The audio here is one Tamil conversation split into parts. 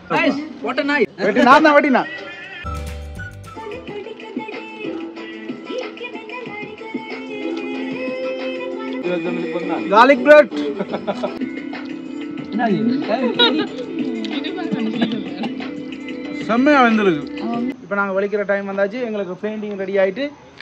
வெட்டி நான் தான் வெட்டினா garlic bread செம்மையா வந்திருக்கு இப்போ நாங்கள் வலிக்கிற டைம் வந்தாச்சு எங்களுக்கு பெயிண்டிங் ரெடி ஆயிட்டு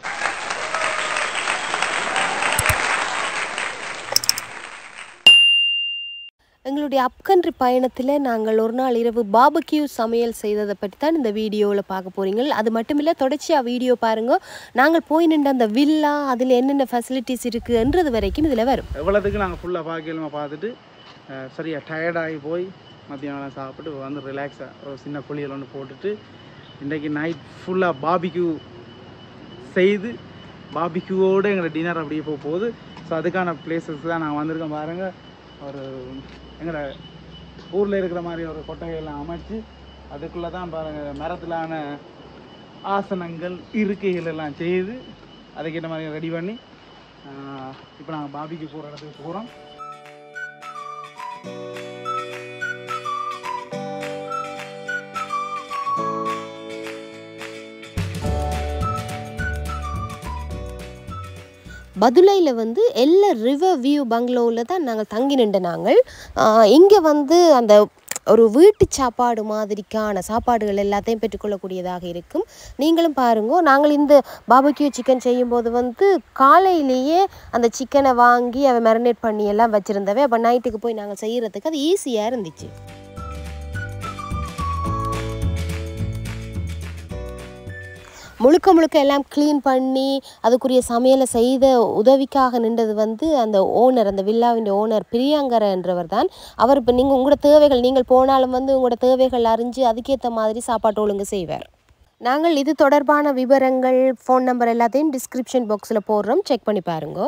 எங்களுடைய அப்கண்ட்ரி பயணத்தில் நாங்கள் ஒரு நாள் இரவு பாபக்யூ சமையல் செய்ததை பற்றி தான் இந்த வீடியோவில் பார்க்க போகிறீங்க அது மட்டும் இல்லை தொடர்ச்சியாக வீடியோ பாருங்க நாங்கள் போய் நின்ற அந்த வில்லா அதில் என்னென்ன ஃபெசிலிட்டிஸ் இருக்குன்றது வரைக்கும் இதில் வரும் எவ்வளோத்துக்கு நாங்கள் ஃபுல்லாக பார்க்கலுமா பார்த்துட்டு அஹ், சரியா டயர்டாகி போய் மத்தியானம் சாப்பிட்டு வந்து ரிலாக்ஸாக ஒரு சின்ன குளியல் ஒன்று போட்டுட்டு இன்றைக்கி நைட் ஃபுல்லாக பாபிக்யூ செய்து பாபிக்யூவோடு எங்களோட டின்னர் அப்படியே போக போகுது ஸோ அதுக்கான பிளேசஸ் தான் நான் வந்திருக்கேன் பாருங்கள் ஒரு எங்களோட ஊரில் இருக்கிற மாதிரி ஒரு கொட்டகையெல்லாம் அமைச்சு அதுக்குள்ளே தான் பாருங்கள் மரத்திலான ஆசனங்கள் இருக்கைகள் எல்லாம் செய்து அதுக்கேற்ற மாதிரி ரெடி பண்ணி இப்போ நாங்கள் பாபிக்கு போகிற இடத்துக்கு போகிறோம் பதுளையில் வந்து எல்லா ரிவர் வியூ பங்களோவில் தான் நாங்கள் தங்கி நின்ற நாங்கள் இங்கே வந்து அந்த ஒரு வீட்டு சாப்பாடு மாதிரிக்கான சாப்பாடுகள் எல்லாத்தையும் பெற்றுக்கொள்ளக்கூடியதாக இருக்கும் நீங்களும் பாருங்க நாங்கள் இந்த பாபக்யூ சிக்கன் செய்யும்போது வந்து காலையிலேயே அந்த சிக்கனை வாங்கி அதை மேரினேட் பண்ணி எல்லாம் வச்சுருந்தவை அப்போ நைட்டுக்கு போய் நாங்கள் செய்கிறதுக்கு அது ஈஸியாக இருந்துச்சு முழுக்க முழுக்க எல்லாம் க்ளீன் பண்ணி அதுக்குரிய சமையலை செய்த உதவிக்காக நின்றது வந்து அந்த ஓனர் அந்த வில்லாவின் ஓனர் பிரியங்கர என்றவர் தான் அவர் இப்போ நீங்கள் உங்களோட தேவைகள் நீங்கள் போனாலும் வந்து உங்களோட தேவைகள் அறிஞ்சு அதுக்கேற்ற மாதிரி சாப்பாட்டு ஒழுங்கு செய்வார் நாங்கள் இது தொடர்பான விவரங்கள் ஃபோன் நம்பர் எல்லாத்தையும் டிஸ்கிரிப்ஷன் பாக்ஸில் போடுறோம் செக் பண்ணி பாருங்க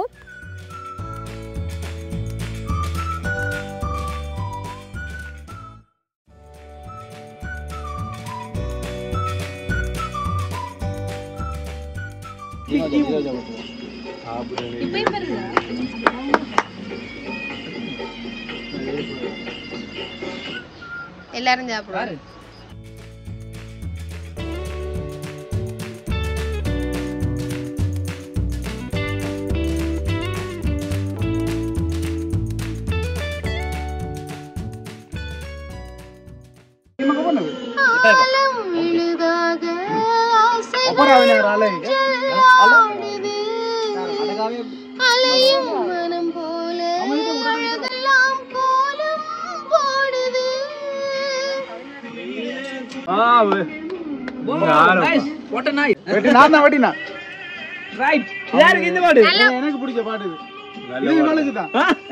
எல்லாரும் சாப்பிடுவாங்க ನಿಮಗೆ ಬನ್ನದು ಅಪರಾಧ ರಾಳೆ வெட்டி நான் தான் வெட்டினா எனக்கு பிடிச்ச பாட்டு இது இது இவளுக்கு தான்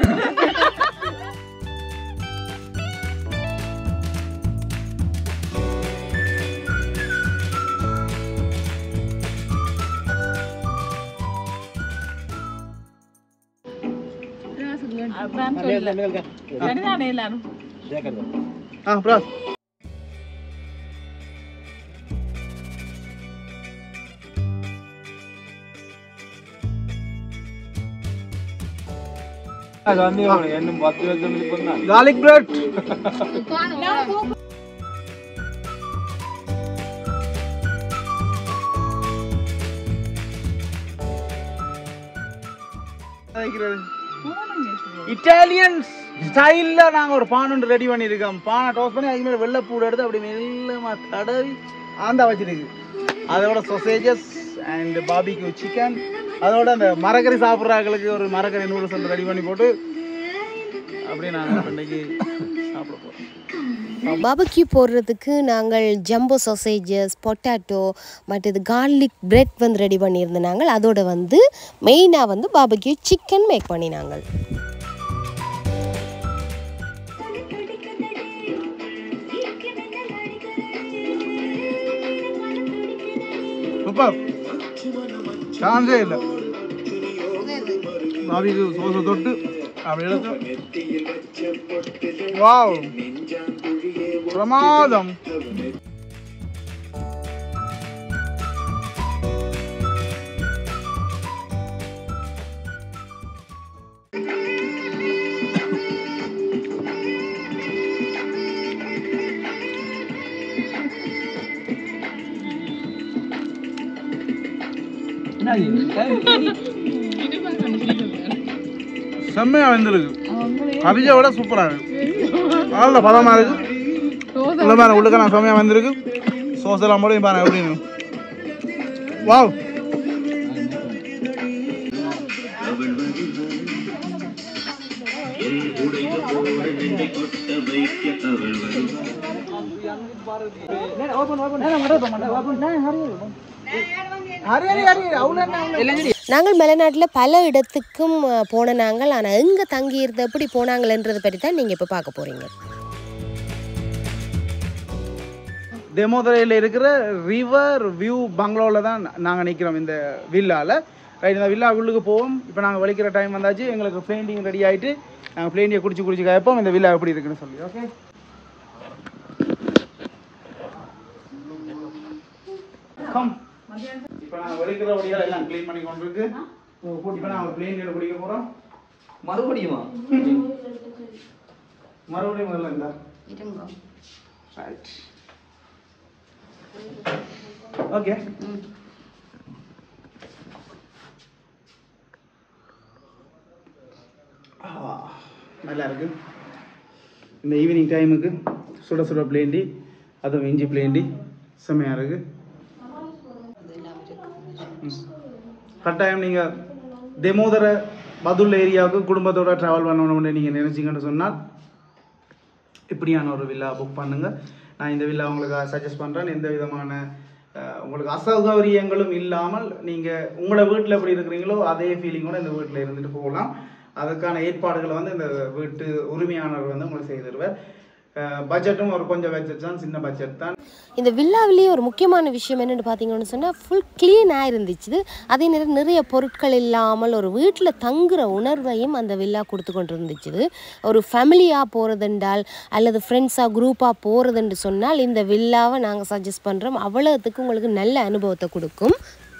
ஆ ப்ரோ garlic bread இட்டாலியன் ஸ்டைல்ல நாங்க ஒரு பானை ஒன்று ரெடி பண்ணியிருக்கோம் பானை டோஸ் பண்ணி அதுக்கு மேலே வெள்ளைப்பூடு எடுத்து அப்படி மெல்லமா தடவி ஆந்தா வச்சிருக்கு அதோட சொசேஜஸ் அண்ட் பாபிக்கு சிக்கன் அதோட அந்த மரக்கறி சாப்பிட்றாங்களுக்கு ஒரு மரக்கறி நூடுல்ஸ் வந்து ரெடி பண்ணி போட்டு அப்படியே நாங்கள் இன்னைக்கு சாப்பிட போகிறோம் பாபக்யூ போடுறதுக்கு நாங்கள் ஜம்போ சொசேஜஸ் பொட்டாட்டோ மற்றது கார்லிக் பிரெட் வந்து ரெடி பண்ணியிருந்தோம் நாங்கள் அதோட வந்து மெயினாக வந்து பாபக்யூ சிக்கன் மேக் பண்ணினாங்கள் சூப்பர் சான்ஸே இல்லை பாபிக்கு சோசை தொட்டு அப்படி எடுத்து வாவ் பிரமாதம் செம்மையா வந்திருக்கு கவிஜை விட சூப்பரா இருக்கு நல்ல பதமா இருக்கு உள்ள பாருங்க உள்ளுக்க நான் செம்மையா வந்திருக்கு சோஸ் எல்லாம் போட பாருங்க எப்படின்னு வாவ் நாங்கள் மலைநாட்டில் பல இடத்துக்கும் அஹ், போன நாங்கள் ஆனால் எங்கே தங்கியிருந்து எப்படி போனாங்கன்றதை பற்றி தான் நீங்கள் இப்போ பார்க்க போகிறீங்க தெமோதரையில் இருக்கிற ரிவர் வியூ பங்களோவில் தான் நாங்கள் நிற்கிறோம் இந்த வில்லாவில் ரைட் இந்த வில்லா உள்ளுக்கு போவோம் இப்போ நாங்கள் வலிக்கிற டைம் வந்தாச்சு எங்களுக்கு பிளேண்டிங் ரெடி ஆகிட்டு நாங்கள் பிளேண்டியை குடிச்சு குடிச்சு கேட்போம் இந்த வில்லா எப்படி இருக்குன்னு சொல்லி ஓகே கம் இப்போ நாங்கள் வலிக்கிற வழியால் எல்லாம் க்ளீன் பண்ணி கொண்டு இருக்கு இப்போ நாங்கள் பிளேண்டியில் குடிக்க போகிறோம் மறுபடியுமா மறுபடியும் முதல்ல இருந்தா ரைட் ஓகே நல்லா இருக்கு இந்த ஈவினிங் டைமுக்கு சுட சுட பிளேண்டி அதுவும் இஞ்சி பிளேண்டி செம்மையாக இருக்கு ம். கட்டாயம் நீங்கள் தெமோதர பதுல் ஏரியாவுக்கு குடும்பத்தோட ட்ராவல் பண்ணணும்னு நீங்கள் நினைச்சீங்கன்னு சொன்னால் இப்படியான ஒரு வில்லா புக் பண்ணுங்க நான் இந்த வில்லா உங்களுக்கு சஜஸ்ட் பண்ணுறேன் எந்த விதமான அஹ், உங்களுக்கு அசௌகரியங்களும் இல்லாமல் நீங்கள் உங்களோட வீட்டில் எப்படி இருக்கிறீங்களோ அதே ஃபீலிங்கோட இந்த வீட்டில் இருந்துட்டு போகலாம் அதுக்கான ஏற்பாடுகளை வந்து இந்த வீட்டு உரிமையாளர் வந்து உங்களுக்கு செய்து தருவார் பட்ஜெட்டும் ஒரு கொஞ்சம் பட்ஜெட் தான் சின்ன பட்ஜெட் தான் இந்த வில்லாவிலேயே ஒரு முக்கியமான விஷயம் என்னென்னு பார்த்தீங்கன்னு சொன்னால் ஃபுல் க்ளீனாக இருந்துச்சு அதே நேரம் நிறைய பொருட்கள் இல்லாமல் ஒரு வீட்டில் தங்குற உணர்வையும் அந்த வில்லா கொடுத்து கொண்டு இருந்துச்சு ஒரு ஃபேமிலியாக போகிறதுண்டால் அல்லது ஃப்ரெண்ட்ஸாக குரூப்பாக போகிறதுன்னு சொன்னால் இந்த வில்லாவை நாங்கள் சஜஸ்ட் பண்ணுறோம் அவ்வளோத்துக்கு உங்களுக்கு நல்ல அனுபவத்தை கொடுக்கும்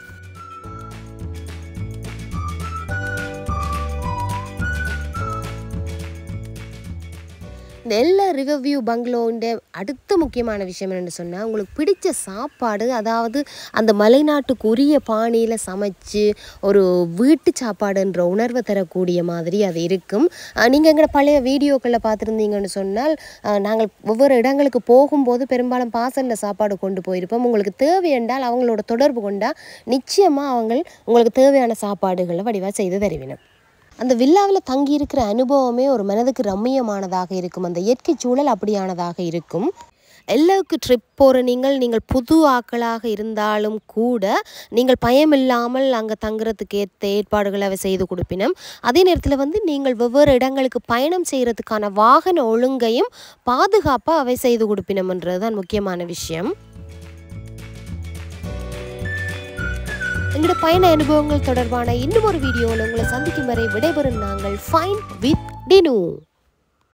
இந்த எல்லா ரிவர்வியூ பங்களோன்ற அடுத்த முக்கியமான விஷயம் என்னென்னு சொன்னால் உங்களுக்கு பிடிச்ச சாப்பாடு அதாவது அந்த மலைநாட்டுக்கு உரிய பாணியில் சமைச்சு ஒரு வீட்டு சாப்பாடுன்ற உணர்வை தரக்கூடிய மாதிரி அது இருக்கும் நீங்கள் எங்களோட பழைய வீடியோக்களில் பார்த்துருந்தீங்கன்னு சொன்னால் அஹ், நாங்கள் ஒவ்வொரு இடங்களுக்கு போகும்போது பெரும்பாலும் பாசன சாப்பாடு கொண்டு போயிருப்போம் உங்களுக்கு தேவை என்றால் அவங்களோட தொடர்பு கொண்டால் நிச்சயமாக அவங்க உங்களுக்கு தேவையான சாப்பாடுகளை வடிவாக செய்து தருவினர் அந்த வில்லாவில் தங்கியிருக்கிற அனுபவமே ஒரு மனதுக்கு ரம்மியமானதாக இருக்கும் அந்த இயற்கை சூழல் அப்படியானதாக இருக்கும் எல்லாவுக்கு ட்ரிப் போகிற நீங்கள் நீங்கள் புது ஆட்களாக இருந்தாலும் கூட நீங்கள் பயமில்லாமல் அங்கே தங்குறதுக்கு ஏற்ற ஏற்பாடுகளை அவை செய்து கொடுப்பினும் அதே நேரத்தில் வந்து நீங்கள் வெவ்வேறு இடங்களுக்கு பயணம் செய்கிறதுக்கான வாகன ஒழுங்கையும் பாதுகாப்பாக அவை செய்து கொடுப்பினம்ன்றது தான் முக்கியமான விஷயம் எங்களோட பயண அனுபவங்கள் தொடர்பான இன்னும் ஒரு வீடியோவில் உங்களை சந்திக்கும் வரை விடைபெறும் நாங்கள் ஃபைன் வித் டினு